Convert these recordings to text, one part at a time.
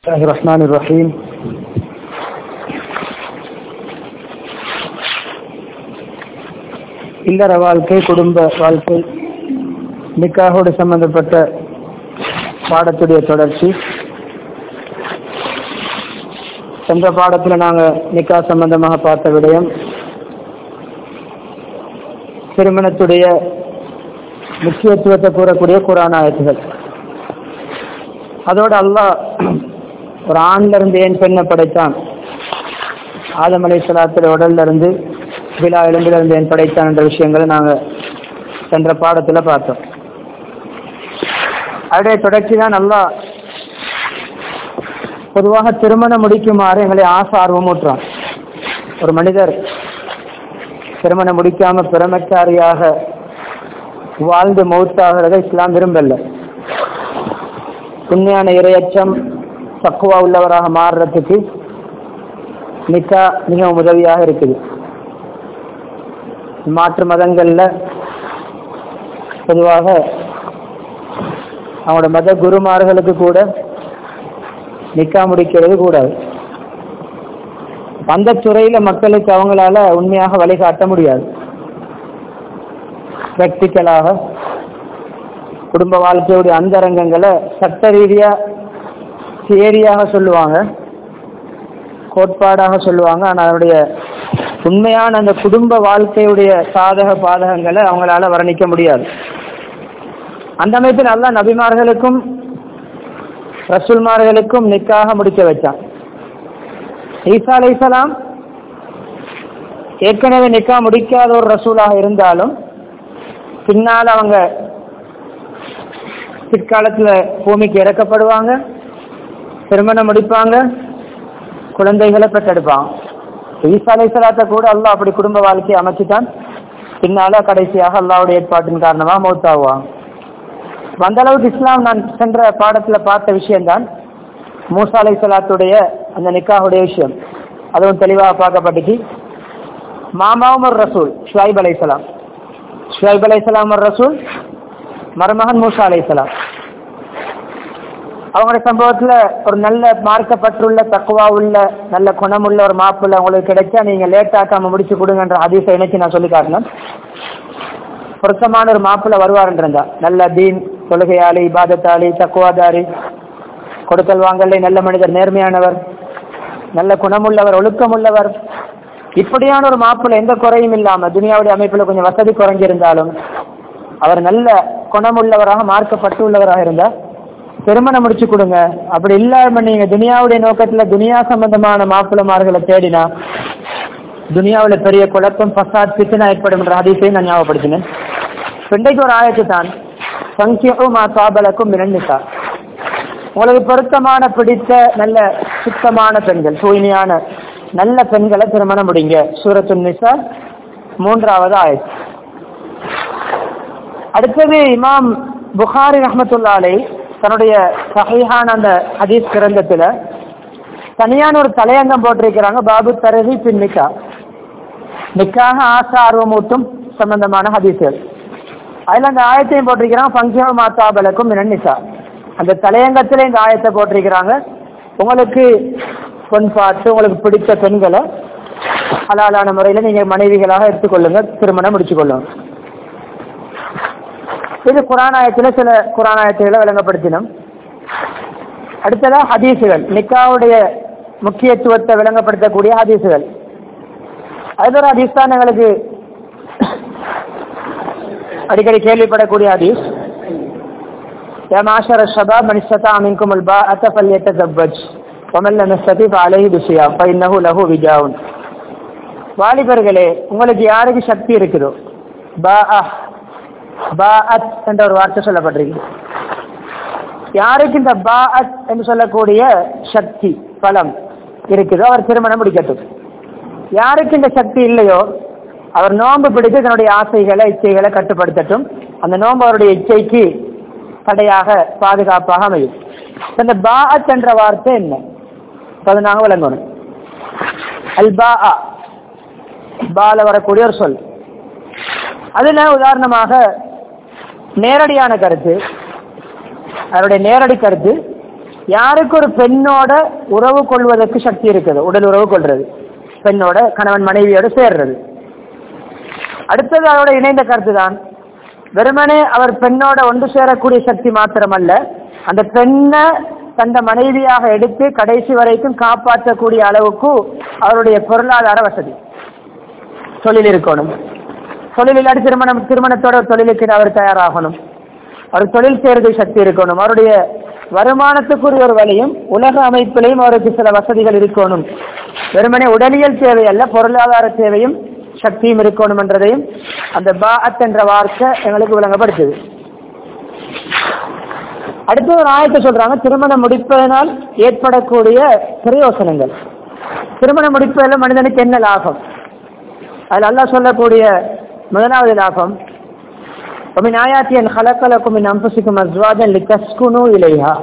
الله الرحمن الرحيم இல்லற வாழ்க்கை குடும்ப வாழ்க்கை நிக்காகோடு சம்பந்தப்பட்ட பாடத்துடைய தொடர்ச்சி சென்ற பாடத்தில் நாங்கள் நிக்கா சம்பந்தமாக பார்த்த விடயம் திருமணத்துடைய முக்கியத்துவத்தை கூறக்கூடிய குரான் ஆயத்துகள் அதோட அல்லாஹ் ஒரு ஆண்ல இருந்து ஏன் பெண்ணை படைத்தான் ஆதம் அலை சலாத்துல உடல்ல இருந்து விழா எலும்பில இருந்து ஏன் படைத்தான் என்ற விஷயங்களை நாங்க சென்ற பாடத்துல பார்த்தோம் அதே தொடர்ச்சி தான் நல்லா பொதுவாக திருமணம் முடிக்குமாறு எங்களை ஆசை ஆர்வம் ஊட்டுறான் ஒரு மனிதர் திருமணம் முடிக்காம பிரமச்சாரியாக வாழ்ந்து மௌத்தாகிறத இஸ்லாம் விரும்பல உண்மையான இரையச்சம் தக்குவா உள்ளவராக மாறுறதுக்கு நிக்கா மிகவும் உதவியாக இருக்குது மாற்று மதங்கள்ல பொதுவாக அவங்களோட மத குருமார்களுக்கு கூட நிக்கா முடிக்கிறது கூடாது அந்த துறையில மக்களுக்கு அவங்களால உண்மையாக வழிகாட்ட முடியாது பிராக்டிக்கலாக குடும்ப வாழ்க்கையுடைய அந்தரங்கங்களை சட்ட ரீதியா தியரியாக சொல்லுவாங்க கோட்பாடாக சொல்லுவாங்க ஆனால் அதனுடைய உண்மையான அந்த குடும்ப வாழ்க்கையுடைய சாதக பாதகங்களை அவங்களால வர்ணிக்க முடியாது அந்த அமைப்பில் அல்ல நபிமார்களுக்கும் ரசூல்மார்களுக்கும் நிக்காக முடிக்க வச்சான் ஈசா அலை இஸ்லாம் ஏற்கனவே நிக்கா முடிக்காத ஒரு ரசூலாக இருந்தாலும் பின்னால் அவங்க பிற்காலத்தில் பூமிக்கு இறக்கப்படுவாங்க திருமணம் முடிப்பாங்க குழந்தைகளை பெற்றெடுப்பாங்க ஈசா அலை சலாத்தை கூட அல்லாஹ் அப்படி குடும்ப வாழ்க்கையை அமைச்சுட்டான் பின்னால கடைசியாக அல்லாவுடைய ஏற்பாட்டின் காரணமா மௌத்தாகுவாங்க அந்த அளவுக்கு இஸ்லாம் நான் சென்ற பாடத்துல பார்த்த விஷயம்தான் மூசா அலை சலாத்துடைய அந்த நிக்காவுடைய விஷயம் அதுவும் தெளிவாக பார்க்கப்பட்டுச்சு மாமாவும் ஒரு ரசூல் ஷுவைப் அலை சலாம் ஷுவைப் அலை சலாம் ஒரு ரசூல் மருமகன் மூசா அலை சலாம் அவங்களுடைய சம்பவத்துல ஒரு நல்ல மார்க்கப்பட்டுள்ள தக்குவா உள்ள நல்ல குணமுள்ள ஒரு மாப்பிள்ள உங்களுக்கு கிடைச்சா நீங்க லேட் ஆக்காம முடிச்சு கொடுங்கன்ற அதிசயம் இணைச்சு நான் சொல்லி காட்டணும் பொருத்தமான ஒரு மாப்பிள்ள வருவாருன்றா நல்ல தீன் தொழுகையாளி இபாதத்தாளி தக்குவாதாரி கொடுக்கல் வாங்கலை நல்ல மனிதர் நேர்மையானவர் நல்ல குணமுள்ளவர் ஒழுக்கமுள்ளவர் இப்படியான ஒரு மாப்பிள்ள எந்த குறையும் இல்லாம துனியாவுடைய அமைப்புல கொஞ்சம் வசதி குறைஞ்சிருந்தாலும் அவர் நல்ல குணமுள்ளவராக மார்க்கப்பட்டு உள்ளவராக இருந்தா திருமணம் முடிச்சு கொடுங்க அப்படி இல்லாம நீங்க துனியாவுடைய நோக்கத்துல துனியா சம்பந்தமான மாப்பிள்ளமார்களை தேடினா துனியாவுல பெரிய குழப்பம் பசாத் பித்தனா ஏற்படும் என்ற ஹதீஸையும் நான் ஞாபகப்படுத்தினேன் இன்றைக்கு ஒரு ஆயத்து தான் சங்கியும் சாபலக்கும் இரண்டுசா உங்களுக்கு பொருத்தமான பிடித்த நல்ல சுத்தமான பெண்கள் தூய்மையான நல்ல பெண்களை திருமணம் முடிங்க சூரத்து நிசா மூன்றாவது ஆயத்து அடுத்தது இமாம் புகாரி ரஹமத்துல்லாலை தன்னுடைய சகையான அந்த ஹதீஸ் கிரந்தத்துல தனியான ஒரு தலையங்கம் போட்டிருக்கிறாங்க பாபு தரவி பின் நிக்கா நிக்காக ஆசை ஆர்வமூட்டும் சம்பந்தமான ஹதீஸ்கள் அதுல அந்த ஆயத்தையும் போட்டிருக்கிறாங்க ஃபங்க்ஷன் மாத்தாபலக்கும் நிசா அந்த தலையங்கத்துல இந்த ஆயத்தை போட்டிருக்கிறாங்க உங்களுக்கு பொன் பார்த்து உங்களுக்கு பிடித்த பெண்களை ஹலாலான முறையில் நீங்க மனைவிகளாக எடுத்துக்கொள்ளுங்க திருமணம் முடிச்சு கொள்ளுங்க இது குரானாயத்தில் சில குரானாயத்துகளை விளங்கப்படுத்தினோம் அடுத்ததா ஹதீசுகள் நிக்காவுடைய முக்கியத்துவத்தை விளங்கப்படுத்தக்கூடிய ஹதீசுகள் அது ஒரு ஹதீஸ் தான் எங்களுக்கு அடிக்கடி கேள்விப்படக்கூடிய ஹதீஸ் يا معشر الشباب من استطاع منكم الباءة فليتزوج ومن لم يستطع فعليه بالصيام فإنه له وجاء வாலிபர்களே உங்களுக்கு யாருக்கு சக்தி இருக்குதோ பா பாஅத் என்ற ஒரு வார்த்தை சொல்லப்பட்டிருக்கு யாருக்கு இந்த பாஅத் என்று சொல்லக்கூடிய சக்தி பலம் இருக்குதோ அவர் திருமணம் முடிக்கட்டும் யாருக்கு இந்த சக்தி இல்லையோ அவர் நோன்பு பிடித்து தன்னுடைய ஆசைகளை இச்சைகளை கட்டுப்படுத்தட்டும் அந்த நோன்பு அவருடைய இச்சைக்கு தடையாக பாதுகாப்பாக அமையும் இந்த பாஅத் என்ற வார்த்தை என்ன அது நாங்கள் விளங்கணும் அல் பா பால வரக்கூடிய ஒரு சொல் அதுல உதாரணமாக நேரடியான கருத்து அவருடைய நேரடி கருத்து யாருக்கு ஒரு பெண்ணோட உறவு கொள்வதற்கு சக்தி இருக்குது உடல் உறவு கொள்றது பெண்ணோட கணவன் மனைவியோட சேர்றது அடுத்தது அதோட இணைந்த கருத்து தான் வெறுமனே அவர் பெண்ணோட ஒன்று சேரக்கூடிய சக்தி மாத்திரமல்ல அந்த பெண்ணை தந்த மனைவியாக எடுத்து கடைசி வரைக்கும் காப்பாற்றக்கூடிய அளவுக்கு அவருடைய பொருளாதார வசதி தொழில் இருக்கணும் தொழில் இல்லாட்டி திருமணம் திருமணத்தோட தொழிலுக்கு அவர் தயாராகணும் அவர் தொழில் செய்யறதுக்கு சக்தி இருக்கணும் அவருடைய வருமானத்துக்குரிய ஒரு வழியும் உலக அமைப்பிலையும் அவருக்கு சில வசதிகள் இருக்கணும் வெறுமனே உடலியல் தேவை அல்ல பொருளாதார தேவையும் சக்தியும் இருக்கணும் என்றதையும் அந்த பாத் என்ற வார்த்தை எங்களுக்கு விளங்கப்படுத்துது அடுத்து ஒரு ஆயத்தை சொல்றாங்க திருமணம் முடிப்பதனால் ஏற்படக்கூடிய பிரயோசனங்கள் திருமணம் முடிப்பதில் மனிதனுக்கு என்ன லாபம் அதில் அல்லாஹ் சொல்லக்கூடிய முதலாவது லாபம் ومن آياته أن خلق لكم من أنفسكم أزواجا لتسكنوا إليها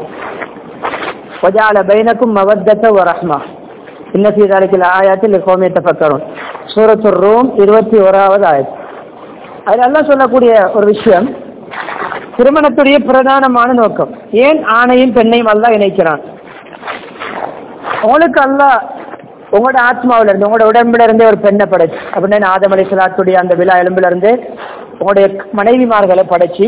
وجعل بينكم مودة ورحمة إن في ذلك الآيات لقوم يتفكرون سورة الروم இருபத்தி ஓராவது ஆயத் அதில் அல்லாஹ் சொல்லக்கூடிய ஒரு விஷயம் திருமணத்துடைய பிரதானமான நோக்கம் ஏன் ஆணையும் பெண்ணையும் அல்லாஹ் இணைக்கிறான் உங்களுக்கு அல்லாஹ் உங்களோட ஆத்மாவில இருந்து உங்களோட உடம்புல இருந்தே ஒரு பெண்ணை படைச்சு அப்படின்னா ஆதம் அலிசலாத்துடைய அந்த விழா எலும்புல இருந்து உங்களுடைய மனைவிமார்களை படைச்சு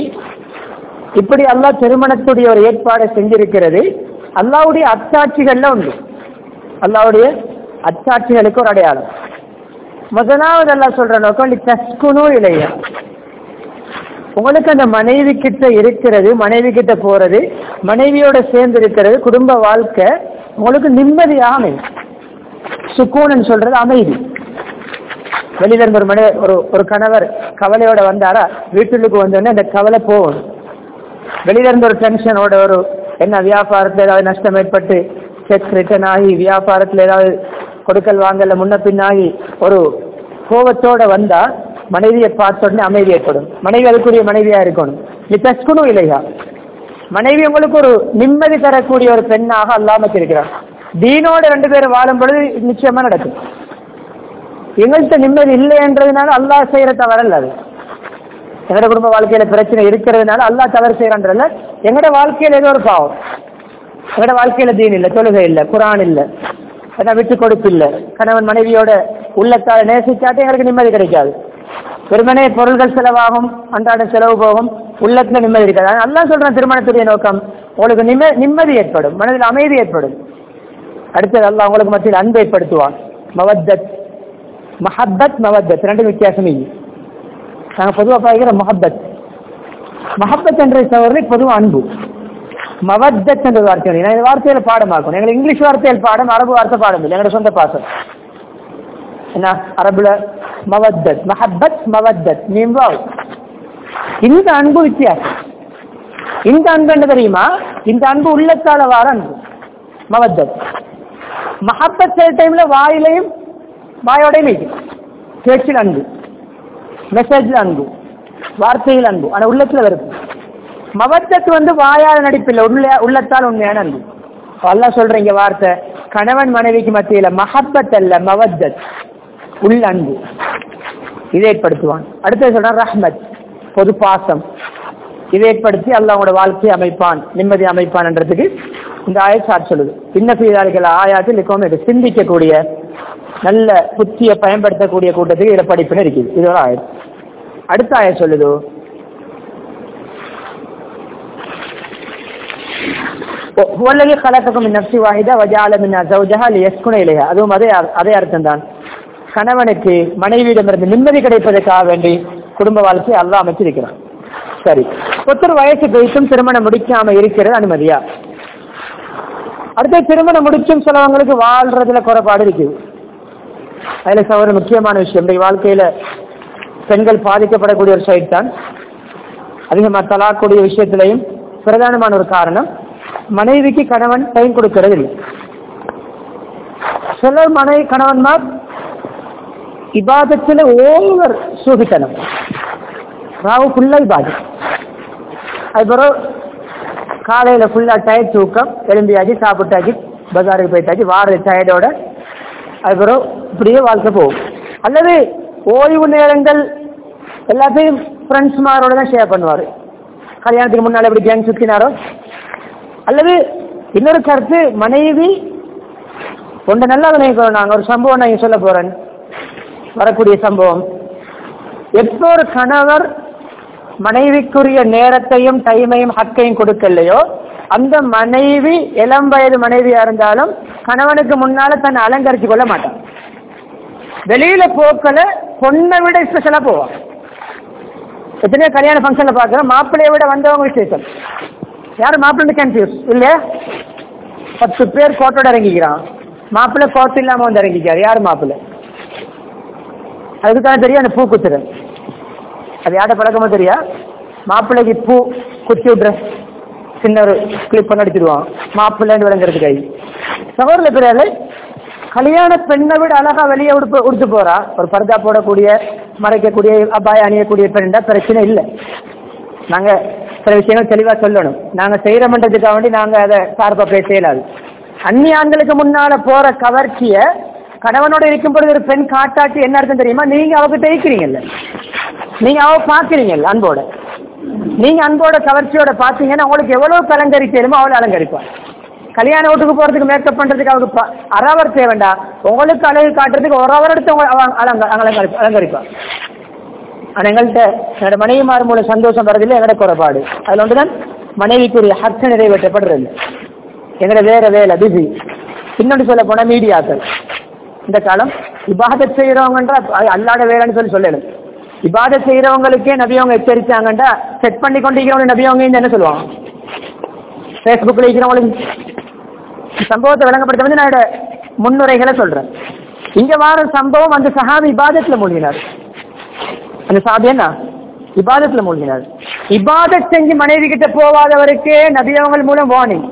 இப்படி அல்லாஹ் திருமணத்துடைய ஒரு ஏற்பாடை செஞ்சிருக்கிறது அல்லாவுடைய அத்தாட்சிகள்ல உண்டு அல்லாவுடைய அத்தாட்சிகளுக்கு ஒரு அடையாளம் முதலாவது அல்லாஹ் சொல்ற நோக்கம் தஸ்குனும் இல்லையா உங்களுக்கு அந்த மனைவி கிட்ட இருக்கிறது மனைவி கிட்ட போறது மனைவியோட சேர்ந்து இருக்கிறது குடும்ப வாழ்க்கை உங்களுக்கு நிம்மதியாக அமையும் சுக்கூனன் சொல்றது அமைதி வெளியில இருந்து ஒரு மனித ஒரு ஒரு கணவர் கவலையோட வந்தாரா வீட்டுக்கு வந்தோடனே அந்த கவலை போகணும் வெளியில இருந்து ஒரு டென்ஷனோட ஒரு என்ன வியாபாரத்துல ஏதாவது நஷ்டம் ஏற்பட்டு செக் ரிட்டர்ன் ஆகி வியாபாரத்துல ஏதாவது கொடுக்கல் வாங்கல முன்ன பின்னாகி ஒரு கோபத்தோட வந்தா மனைவியை பார்த்த உடனே அமைதி ஏற்படும் மனைவி அதுக்குரிய மனைவியா இருக்கணும் நீ தஸ்கணும் இல்லையா மனைவி உங்களுக்கு ஒரு நிம்மதி தரக்கூடிய ஒரு பெண்ணாக அல்லாம இருக்கிறார் தீனோட ரெண்டு பேரும் வாழும் பொழுது நிச்சயமா நடக்கும் எங்கள்கிட்ட நிம்மதி இல்லைன்றதுனால அல்லாஹ் செய்யற தவறல்ல அது எங்கட குடும்ப வாழ்க்கையில பிரச்சனை இருக்கிறதுனால அல்லாஹ் தவறு செய்யறன்றல எங்கட வாழ்க்கையில ஏதோ ஒரு பாவம் எங்கட வாழ்க்கையில தீன் இல்லை தொழுகை இல்லை குரான் இல்லை ஏன்னா விட்டு கொடுப்பு இல்லை கணவன் மனைவியோட உள்ளத்தால் நேசிச்சாட்டே எங்களுக்கு நிம்மதி கிடைக்காது வெறுமனே பொருள்கள் செலவாகும் அன்றாட செலவு போகும் உள்ளத்துல நிம்மதி இருக்காது அல்லாஹ் சொல்றேன் திருமணத்துடைய நோக்கம் உங்களுக்கு நிம்ம நிம்மதி ஏற்படும் மனதில் அமைதி ஏற்படும் அடுத்தது அல்லாஹ் உங்களுக்கு மத்தியில் அன்பு ஏற்படுத்துவான் மவத்தத் மஹப்பத் மவத்தத் ரெண்டு வித்தியாசம் இல்லை நாங்கள் பொதுவாக பார்க்கிற மஹப்பத் மஹப்பத் என்ற சவரில் பொதுவாக அன்பு மவத்தத் என்ற வார்த்தை நான் இந்த வார்த்தையில பாடமாக்கணும் எங்களுக்கு இங்கிலீஷ் வார்த்தையில் பாடம் அரபு வார்த்தை பாடம் இல்லை எங்களோட சொந்த பாசம் என்ன அரபுல மவத்தத் மஹப்பத் மவத்தத் மீன்பாவ் இந்த அன்பு வித்தியாசம் இந்த அன்பு என்ன தெரியுமா இந்த அன்பு உள்ளத்தால வார அன்பு மவத்தத் மஹப்பத் சில டைம்ல வாயிலையும் வாயோடையும் வைக்கும் பேச்சில் அன்பு மெசேஜ்ல அன்பு வார்த்தையில் அன்பு ஆனா உள்ளத்துல வெறுப்பு மவத்தத் வந்து வாயால் நடிப்பில்லை உள்ள உள்ளத்தால் உண்மையான அன்பு அல்லாஹ் சொல்றீங்க வார்த்தை கணவன் மனைவிக்கு மத்தியில மஹப்பத் அல்ல மவத்தத் உள்ள அன்பு இதை ஏற்படுத்துவான் அடுத்தது சொல்றான் ரஹ்மத் பொது பாசம் இதை ஏற்படுத்தி அல்லாஹ் உங்களோட வாழ்க்கையை அமைப்பான் நிம்மதி அமைப்பான்ன்றதுக்கு இந்த ஆயசாட் சொல்லுது பின்ன செய்தார்கள் ஆயாத்தில் இருக்கவும் இது சிந்திக்கக்கூடிய நல்ல புத்தியை பயன்படுத்தக்கூடிய கூட்டத்துக்கு இதில் படிப்புன்னு இருக்குது இது ஒரு ஆயம் அடுத்த ஆயம் சொல்லுது والذي خلقكم من نفس واحدة وجعل منها زوجها ليسكن إليها அதுவும் அதே அதே அர்த்தம் தான் கணவனுக்கு மனைவியிடமிருந்து நிம்மதி கிடைப்பதற்காக வேண்டி குடும்ப வாழ்க்கையை அல்லாஹ் அமைச்சிருக்கிறான் சரி ஒருத்தர் வயசு பேசும் திருமணம் முடிக்காம இருக்கிறது அனுமதியா அடுத்து திருமணம் முடிச்சும் சிலவங்களுக்கு வாழ்றதுல குறைபாடு இருக்குது அதுல ச- ஒரு முக்கியமான விஷயம் இன்றைய வாழ்க்கையில பெண்கள் பாதிக்கப்படக்கூடிய ஒரு சைட் தான் அதிகமாக தலாக்கூடிய விஷயத்திலையும் பிரதானமான ஒரு காரணம் மனைவிக்கு கணவன் டைம் கொடுக்கிறது இல்லை சில மனைவி கணவன்மார் இபாதத்தில் ஓவர் சூகித்தனம் ராவு ஃபுல்லாக இபாதத் அதுக்கப்புறம் காலையில் ஃபுல்லாக டயர்ட் தூக்கம் எலும்பியாச்சு சாப்பிட்டாச்சு பஜாருக்கு போயிட்டாச்சு வார டயர்டோட அதுக்கப்புறம் இப்படியே வாழ்க்கை போகும் அல்லது ஓய்வு நேரங்கள் எல்லாத்தையும் ஃப்ரெண்ட்ஸ்மாரோட தான் ஷேர் பண்ணுவார் கல்யாணத்துக்கு முன்னால் எப்படி கேங் சுற்றினாரோ அல்லது இன்னொரு கருத்து மனைவி ஒன்று நல்லா நினைக்கிறோம் நாங்கள் ஒரு சம்பவம் நான் இங்க சொல்ல போறேன் வரக்கூடிய சம்பவம் எப்போ ஒரு கணவர் மனைவிக்குரிய நேரத்தையும் டைமையும் ஹக்கையும் கொடுக்கலையோ அந்த மனைவி இளம் வயது மனைவியா இருந்தாலும் கணவனுக்கு முன்னால தன்னை அலங்கரிச்சு கொள்ள மாட்டான் வெளியில போக்கல பொண்ணை விட ஸ்பெஷலா போவான் எத்தனையோ கல்யாண ஃபங்க்ஷன்ல பார்க்கிறோம் மாப்பிள்ளையை விட வந்தவங்க விசேஷம் யாரும் மாப்பிள்ளை கன்ஃபியூஸ் இல்லையா பத்து பேர் கோட்டோட இறங்கிக்கிறான் மாப்பிள்ளை கோட்டு இல்லாம வந்து இறங்கிக்காரு யார் மாப்பிள்ளை அதுக்கு தான் தெரியும் அந்த பூ குத்துறேன் அது யார்ட பழக்கமோ தெரியா மாப்பிள்ளைக்கு பூ குத்தி விட்ற சின்ன ஒரு கிளிப் பண்ணி அடிச்சிடுவான் மாப்பிள்ளைன்னு விளங்குறது கை சகோதர பிறகு கல்யாண பெண்ணை விட அழகா வெளியே உடுப்பு உடுத்து போறா ஒரு பர்தா போடக்கூடிய மறைக்கக்கூடிய அபாய அணியக்கூடிய பெண்ணா பிரச்சனை இல்லை நாங்க சில விஷயங்கள் தெளிவா சொல்லணும் நாங்க செய்யறோம்ன்றதுக்காக வேண்டி நாங்க அதை சார்பா பேச இயலாது அந்நிய ஆண்களுக்கு முன்னால போற கவர்ச்சிய கணவனோட இருக்கும் பொழுது ஒரு பெண் காட்டாட்டி என்ன அர்த்தம் தெரியுமா நீங்க அவகிட்ட இருக்கிறீங்கல்ல நீங்க அவ பாக்குறீங்கல்ல அன்போட நீங்க அன்போட கவர்ச்சியோட பாத்தீங்கன்னா உங்களுக்கு எவ்வளவு அலங்கரிக்கலுமோ அவ்வளவு அலங்கரிப்பா கல்யாண வீட்டுக்கு போறதுக்கு மேக்கப் பண்றதுக்கு அவருக்கு ப- அறவர் தேவைண்டா உங்களுக்கு அழகு காட்டுறதுக்கு ஒரு அவர் எடுத்து உங்க- அவ அலங்க அலங்கரி அலங்கரிப்பா ஆனா எங்கள்கிட்ட என்னோட மனைவிமார் மூலம் சந்தோஷம் வர்றதில்லை எங்கட குறைபாடு அதுல ஒன்றுதான் மனைவிக்குரிய ஹக்கு நிறைவேற்றப்படுறது எங்கட வேற வேலை பிஸி இன்னொன்று சொல்ல போனா மீடியாக்கள் இந்த காலம் இபாதத் செய்யறவங்கன்ற அது அல்லாத வேலைன்னு சொல்லி சொல்லணும் இபாதத் செய்யறவங்களுக்கே நபியவங்க எச்சரிச்சாங்கன்றா செட் பண்ணி கொண்டிருக்கிறவங்க நபியவங்க இந்த என்ன சொல்லுவாங்க ஃபேஸ்புக்கில் இருக்கிறவங்களுக்கு சம்பவத்தை விளங்கப்படுத்த வந்து நான் என்னோட முன்னுரைகளை சொல்றேன் இங்க வார சம்பவம் அந்த சஹாபி இபாதத்துல மூழ்கினார் அந்த சாபி என்ன இபாதத்துல மூழ்கினார் இபாதத் செஞ்சு மனைவி கிட்ட போவாதவருக்கே நபியவங்கள் மூலம் வார்னிங்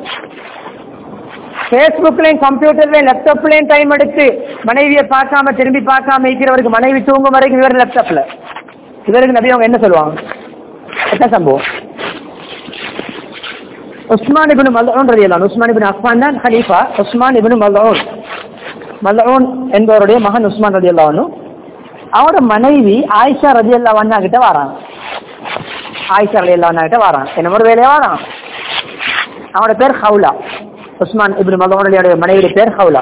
ஃபேஸ்புக்லயும் கம்ப்யூட்டர்லயும் லேப்டாப்லயும் டைம் எடுத்து மனைவியை பார்க்காம திரும்பி பார்க்காம இருக்கிறவருக்கு மனைவி தூங்கும் வரைக்கும் இவர் லேப்டாப்ல இவருக்கு நபி அவங்க என்ன சொல்லுவாங்க என்ன சம்பவம் உஸ்மான் இபின் மல்தூன் ரலியல்லாஹு அன்ஹு. உஸ்மான் இபின் அஃபான் தான் ஹலீஃபா உஸ்மான் இபின் மல்தூன் மல்தூன் என்பவருடைய மகன் உஸ்மான் ரலியல்லாஹு அன்ஹு அவரோட மனைவி ஆயிஷா ரலியல்லாஹு அன்ஹா கிட்ட வராங்க ஆயிஷா ரலியல்லாஹு அன்ஹா கிட்ட வரான் என்ன ஒரு வேலையா வரான் அவனோட பேர் ஹவுலா உஸ்மான் இப்னு மதவனுடைய மனைவியுடைய பேர் ஹவுலா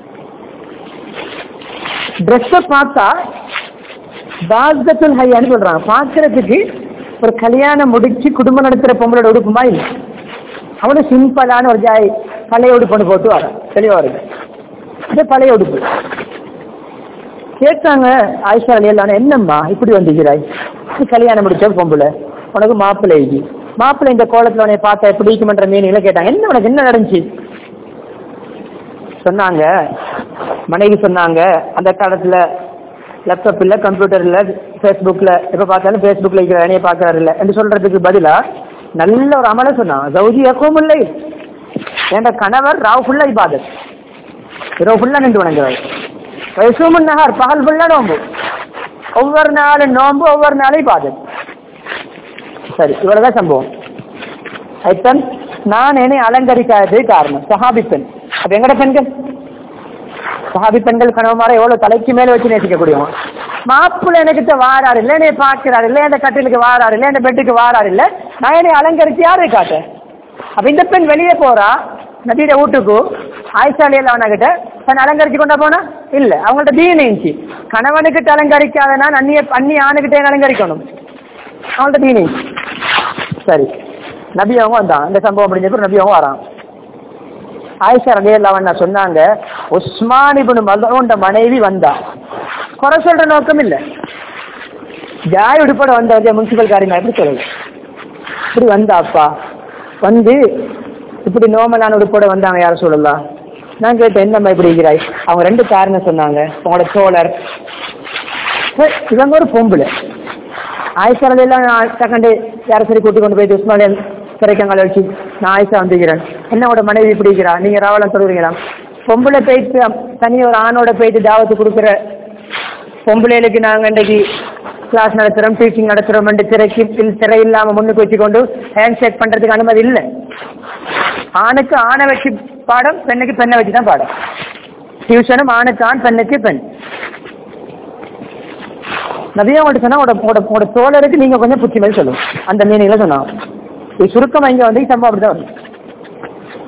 ட்ரெஸ்ஸை பார்த்தா பாஸ்தத்துல் ஹையான்னு சொல்றாங்க பார்க்கறதுக்கு ஒரு கல்யாணம் முடிச்சு குடும்பம் நடத்துற பொம்பளோட உடுப்புமா இல்லை அவனு சிம்பிளான ஒரு ஜாய் பழைய உடுப்புன்னு போட்டு வர தெளிவா வருது அது பழைய உடுப்பு கேட்டாங்க ஆயிஷா அலியல்லான என்னம்மா இப்படி வந்துக்கிறாய் நீ கல்யாணம் முடிச்ச பொம்பளை உனக்கு மாப்பிள்ளை இது மாப்பிள்ளை இந்த கோலத்துல உன்னை பார்த்தா எப்படி இருக்குமன்ற மீனிங்ல கேட்டாங்க என்ன உனக்கு என்ன நடந்துச்சு சொன்னாங்க மனைவி சொன்னாங்க அந்த காலத்துல லேப்டாப் இல்ல கம்ப்யூட்டர் இல்ல ஃபேஸ்புக்ல எப்ப பார்த்தாலும் ஃபேஸ்புக்ல இருக்கிற வேலையை பார்க்கறாரு இல்ல என்று சொல்றதுக்கு பதிலா நல்ல ஒரு அமல சொன்னாங்க ஜவுஜி எக்கும் இல்லை என்ற கணவர் ராவ் ஃபுல்லா இபாதத் இரவு ஃபுல்லா நின்று வணங்குறாரு வயசும் நகர் பகல் ஃபுல்லா நோம்பு ஒவ்வொரு நாளும் நோம்பு ஒவ்வொரு நாளும் இபாதத் சரி இவ்வளவுதான் சம்பவம் ஐத்தன் நான் என்னை அலங்கரிக்காதது காரணம் சஹாபி பெண் அப்ப எங்கட பெண்கள் சஹாபி பெண்கள் கணவன்மாரை எவ்வளவு தலைக்கு மேல வச்சு நேசிக்கக்கூடியவங்க மாப்பிள்ளை எனக்கிட்ட வாராரு இல்ல என்னை பார்க்கிறாரு இல்ல இந்த கட்டிலுக்கு வாராரு இல்ல இந்த பெட்டுக்கு வாராரு இல்ல நான் என்னை அலங்கரிச்சு யாரை காட்டேன் அப்ப இந்த பெண் வெளியே போறா நதியோட வீட்டுக்கு ஆயிஷாலி எல்லாம் கிட்ட தன் அலங்கரிச்சு கொண்டா போனா இல்ல அவங்கள்ட்ட தீன இருந்துச்சு கணவனுக்கிட்ட அலங்கரிக்காத நான் அந்நிய அந்நிய ஆணுகிட்ட அலங்கரிக்கணும் அவங்கள்ட்ட தீன இருந்துச்சு சரி நபி அவங்க வந்தான் இந்த சம்பவம் முடிஞ்ச பிறகு நபி அவங்க வரான் ஆயிஷா ரலியல்லாஹு சொன்னாங்க உஸ்மான் இப்னு மல்ஊன் மனைவி வந்தா குறை சொல்ற நோக்கம் இல்ல ஜாய் உடுப்பட வந்த முனிசிபல் காரியம் எப்படி சொல்லல இப்படி வந்தாப்பா வந்து இப்படி நோமலான உடுப்போட வந்தாங்க யாரும் சொல்லலாம் நான் கேட்டேன் என்னம்மா இப்படி இருக்கிறாய் அவங்க ரெண்டு காரணம் சொன்னாங்க உங்களோட தோழர் சரி, இவங்க ஒரு பொம்பளை ஆயிஷா எல்லாம் செகண்ட் யாரை சரி கூட்டி கொண்டு போய் உஸ்மானியன் சிறைக்கங்களை வச்சு நான் ஆயிஷா வந்துக்கிறேன் என்னோட மனைவி இப்படி இருக்கிறா நீங்க ராவலம் சொல்லுவீங்களா பொம்பளை போயிட்டு தனி ஒரு ஆணோட போயிட்டு தாவத்து கொடுக்குற பொம்பளைகளுக்கு நாங்க இன்றைக்கு கிளாஸ் நடத்துறோம் டீச்சிங் நடத்துறோம் திரைக்கு இல் திரை இல்லாம முன்னுக்கு வச்சுக்கொண்டு ஹேண்ட் ஷேக் பண்றதுக்கு அனுமதி இல்லை ஆணுக்கு ஆணை வச்சு பாடம் பெண்ணுக்கு பெண்ணை வச்சு தான் பாடம் டியூஷனும் ஆணுக்கு ஆண் பெண்ணுக்கு பெண் நபியா உங்கள்ட்ட சொன்னா உங்களோட உங்களோட உங்களோட தோழருக்கு நீங்க கொஞ்சம் புத்தி மாதிரி சொல்லுங்க அந்த மீனிங்ல சொன்னாங்க இது சுருக்கமா இங்க வந்து சம்பவம் அப்படிதான் வரும்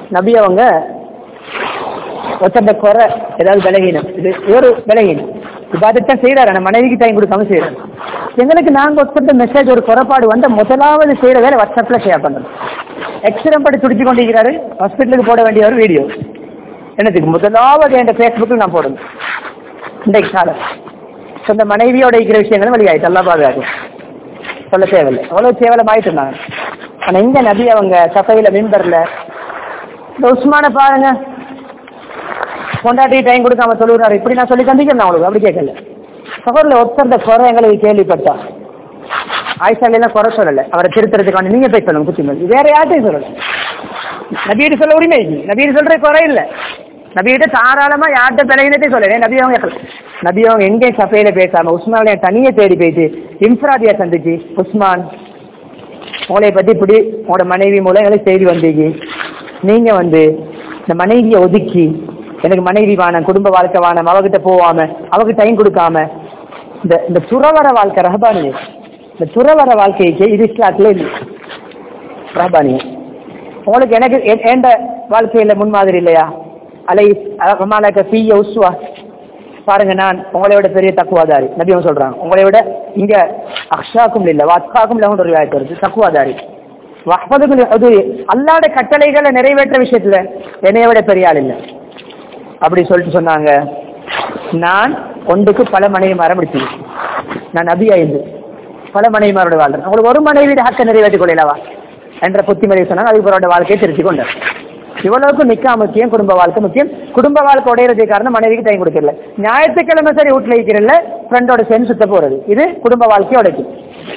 நபி அவங்க ஒருத்தந்த குறை ஏதாவது விலகினம் இது ஒரு விலகினம் இபாதத்தான் செய்யறாரு நம்ம மனைவிக்கு டைம் கொடுக்காம செய்யறாரு எங்களுக்கு நாங்க ஒருத்தந்த மெசேஜ் ஒரு குறைபாடு வந்த முதலாவது செய்யற வேலை வாட்ஸ்அப்ல ஷேர் பண்றோம் எக்ஸ்ரம் படி துடிச்சு கொண்டிருக்கிறாரு ஹாஸ்பிட்டலுக்கு போட வேண்டிய ஒரு வீடியோ என்னதுக்கு முதலாவது என் ஃபேஸ்புக்கில் நான் போடணும் இன்றைக்கு காலம் சொந்த மனைவியோட இருக்கிற விஷயங்களும் வெளியாயிட்டு நல்லா பாதுகாக்கும் சொல்ல தேவையில்லை அவ்வளவு கேவலம் ஆயிட்டு இருந்தாங்க ஆனா இங்க நபி அவங்க சபையில மிம்பர்ல இந்த உஸ்மான பாருங்க கொண்டாட்டி டைம் கொடுக்காம சொல்லுறாரு இப்படி நான் சொல்லி தந்திக்கிறேன் அவங்களுக்கு அப்படி கேட்கல சகோதரில் ஒருத்தர் குறை எங்களுக்கு கேள்விப்பட்டா ஆயிஷாலாம் குறை சொல்லல அவரை திருத்துறதுக்கான நீங்க போய் சொல்லுங்க புத்திமதி வேற யார்ட்டையும் சொல்லல நபீடு சொல்ல உரிமை இருக்கு நபீடு சொல்ற குறை இல்ல நபிகிட்ட தாராளமா யார்கிட்ட பிழையினதே சொல்லல நபி அவங்க நபி அவங்க எங்கேயும் சபையில பேசாம உஸ்மான் தனியை தேடி போயிட்டு இன்ஃப்ராதியா சந்திச்சு உஸ்மான் உங்களை பத்தி இப்படி உங்களோட மனைவி மூலம் எங்களுக்கு செய்தி வந்தீங்க நீங்க வந்து இந்த மனைவியை ஒதுக்கி எனக்கு மனைவி வேணாம் குடும்ப வாழ்க்கை வேணாம் அவகிட்ட போவாம அவக்கு டைம் கொடுக்காம இந்த இந்த துறவர வாழ்க்கை ரஹபானி இந்த துறவர வாழ்க்கைக்கு இது இஸ்லாத்துல இல்லை ரஹபானி உங்களுக்கு எனக்கு எ- ஏண்ட வாழ்க்கையில முன்மாதிரி இல்லையா அலை அமாலக்க பீய உஸ்வா பாருங்க நான் உங்களை விட பெரிய தக்குவாதாரி நபி அவங்க சொல்றாங்க உங்களை விட இங்க அக்ஷாக்கும் இல்ல வத்காக்கும் இல்ல ஒரு வியாயத்து வருது தக்குவாதாரி வஹ்பதுக்கு அது அல்லாட கட்டளைகளை நிறைவேற்ற விஷயத்துல என்னைய விட பெரிய ஆள் இல்லை அப்படி சொல்லிட்டு சொன்னாங்க நான் ஒன்றுக்கு பல மனைவி மரம் முடிச்சிருக்கேன் நான் நபி ஐந்து பல மனைவிமாரோட வாழ்றேன் உங்களுக்கு ஒரு மனைவி ஹக்க நிறைவேற்றிக் கொள்ளலவா என்ற புத்திமதி சொன்னாங்க அதுக்கு அவரோட வாழ்க்கையை திருத்தி கொண்டார் இவ்வளவுக்கு நிக்கா முக்கியம் குடும்ப வாழ்க்கை முக்கியம் குடும்ப வாழ்க்கை உடையறதுக்கு காரணம் மனைவிக்கு டைம் கொடுக்கல ஞாயிற்றுக்கிழமை சரி வீட்டுல இருக்கிறல ஃப்ரெண்டோட சேர்ந்து சுத்த போறது இது குடும்ப வாழ்க்கையை உடைக்கும்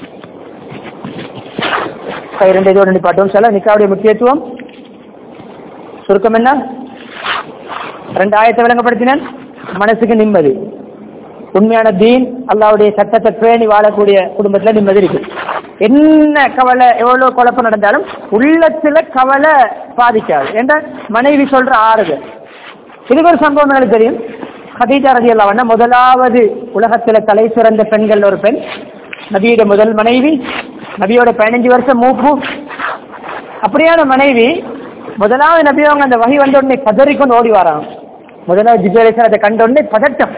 இப்ப இரண்டு இதோட நிப்பாட்டும் சொல்ல நிக்காவுடைய முக்கியத்துவம் சுருக்கம் என்ன ரெண்டு ஆயத்தை விளங்கப்படுத்தினேன் மனசுக்கு நிம்மதி உண்மையான தீன் அல்லாவுடைய சட்டத்தை பேணி வாழக்கூடிய குடும்பத்துல நிம்மதி இருக்கு என்ன கவலை எவ்வளவு குழப்பம் நடந்தாலும் உள்ளத்துல கவலை பாதிக்காது என்ற மனைவி சொல்ற ஆறுதல் இதுக்கு ஒரு சம்பவம் எனக்கு தெரியும் ஹதீஜா ரதி அல்லாவண்ணா முதலாவது உலகத்துல தலை சிறந்த பெண்கள் ஒரு பெண் நபியோட முதல் மனைவி நபியோட பதினஞ்சு வருஷம் மூப்பு அப்படியான மனைவி முதலாவது நபி அவங்க அந்த வகை வந்த உடனே பதறிக்கொண்டு ஓடி வராங்க முதலாவது ஜிபேலேசன் அதை கண்ட உடனே பதட்டம்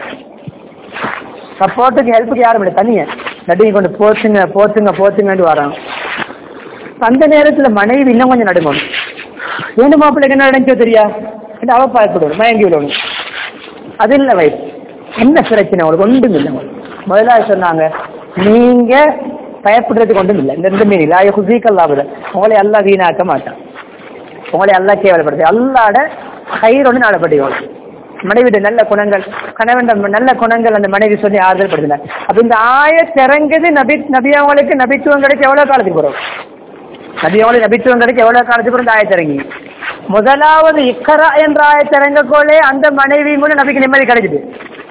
சப்போர்ட்டுக்கு ஹெல்ப்புக்கு யாரும் இல்லை தனிய நடுங்கி கொண்டு போச்சுங்க போச்சுங்க போச்சுங்கன்னு வராங்க அந்த நேரத்துல மனைவி இன்னும் கொஞ்சம் நடுங்கணும் ஏன்னு மாப்பிள்ளைக்கு என்ன நடந்துச்சோ தெரியா என்று அவ பார்க்கணும் மயங்கி விடணும் அது இல்லை வயசு என்ன பிரச்சனை உங்களுக்கு ஒன்றும் இல்லை உங்களுக்கு முதலாவது சொன்னாங்க நீங்க பயப்படுறதுக்கு ஒன்றும் இல்லை இந்த ரெண்டு மீன் இல்லை ஹுசீக்கல்லாபுத உங்களை எல்லாம் வீணாக்க மாட்டான் உங்களை எல்லாம் கேவலப்படுது அல்லாட கயிறு ஒன்று நாடப்பட்டு மனைவிட நல்ல குணங்கள் கணவன் நல்ல குணங்கள் அந்த மனைவி சொல்லி ஆறுதல் படுத்தினார் அப்ப இந்த ஆய திறங்குது நபி நபி அவங்களுக்கு நபித்துவம் கிடைக்க எவ்வளவு காலத்துக்கு போறோம் நபி அவங்களுக்கு நபித்துவம் கிடைக்க எவ்வளவு காலத்துக்கு பிறகு இந்த ஆயத்திறங்கி முதலாவது இக்கரா என்ற ஆயத்திறங்கக்கோலே அந்த மனைவி மூலம் நபிக்கு நிம்மதி கிடைக்குது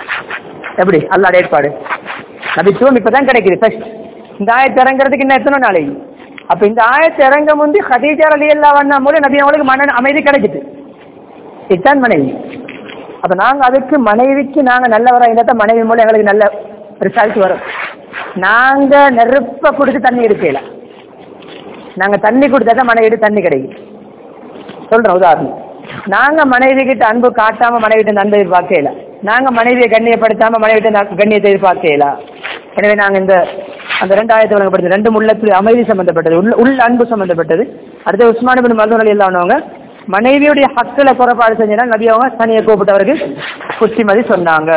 எப்படி அல்லாட ஏற்பாடு நபித்துவம் இப்பதான் கிடைக்குது ஃபர்ஸ்ட் இந்த ஆயத்தை இறங்குறதுக்கு இன்னும் எத்தனை நாளைக்கு அப்ப இந்த ஆயத்தை இறங்க முந்தி ஹதீஜா அலி அல்லா வண்ணா மூலம் நபி அவங்களுக்கு மன அமைதி கிடைக்குது இதுதான் மனைவி அப்ப நாங்க அதுக்கு மனைவிக்கு நாங்க நல்லவரா இருந்தா மனைவி மூலம் எங்களுக்கு நல்ல ரிசல்ட் வரும் நாங்க நெருப்ப கொடுத்து தண்ணி எடுக்கல நாங்க தண்ணி கொடுத்தா தான் மனைவிட்டு தண்ணி கிடைக்கும் சொல்றேன் உதாரணம் நாங்க மனைவி கிட்ட அன்பு காட்டாம மனைவி கிட்ட அன்பு எதிர்பார்க்கல நாங்க மனைவியை கண்ணியப்படுத்தாம மனைவி கிட்ட கண்ணியத்தை எதிர்பார்க்கல எனவே நாங்க இந்த அந்த ரெண்டாயிரத்தி வழங்கப்படுது ரெண்டு உள்ளத்தில் அமைதி சம்பந்தப்பட்டது உள்ள உள்ள அன்பு சம்பந்தப்பட்டது அடுத்து உஸ்மான் பின் மருதன் அலி இல்லாதவங்க மனைவியுடைய ஹக்கில் குறைபாடு செஞ்சனா நபி அவங்க தனியை கூப்பிட்டவருக்கு புத்திமதி சொன்னாங்க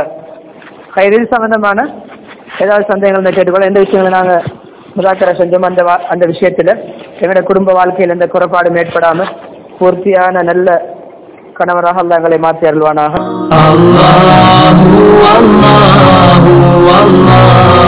இது சம்பந்தமான ஏதாவது சந்தேகங்கள் இருந்தா கேட்டுக்கொள்ள எந்த விஷயங்களை நாங்க முதாக்கரை செஞ்சோம் அந்த வா- அந்த விஷயத்துல எங்களோட குடும்ப வாழ்க்கையில் எந்த குறைபாடும் ஏற்படாம பூர்த்தியான நல்ல கணவராக அல்லாஹ் எங்களை மாற்றி அருள்வானாக الله الله الله